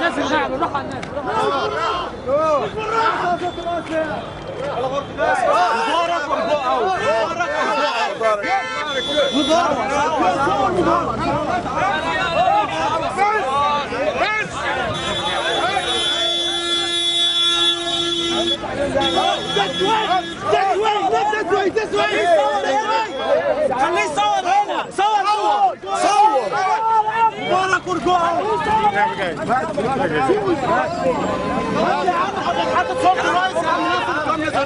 نازل نعم نروح على الناس خليه يصور هنا صور صور صور مبارك ورجوع حتى صوت الرئيس يا عم ناصر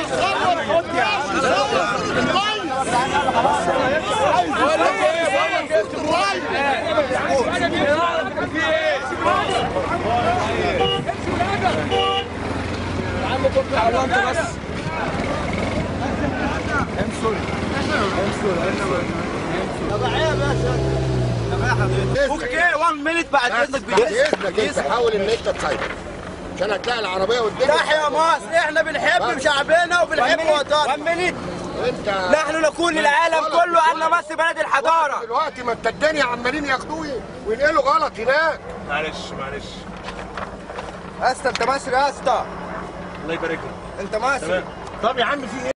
اوكي 1 مينيت بعد اذنك باذنك انت حاول ان انت تسيطر عشان هتلاقي العربيه والدنيا تحيا مصر احنا بنحب شعبنا وبنحب وطننا 1 مينيت انت نحن نقول للعالم كله ان مصر بلد الحضاره دلوقتي ما انت الدنيا عمالين ياخدوه وينقلوا غلط هناك معلش معلش اسطى انت مصري يا اسطى الله يبارك لك انت مصري طب يا عم في ايه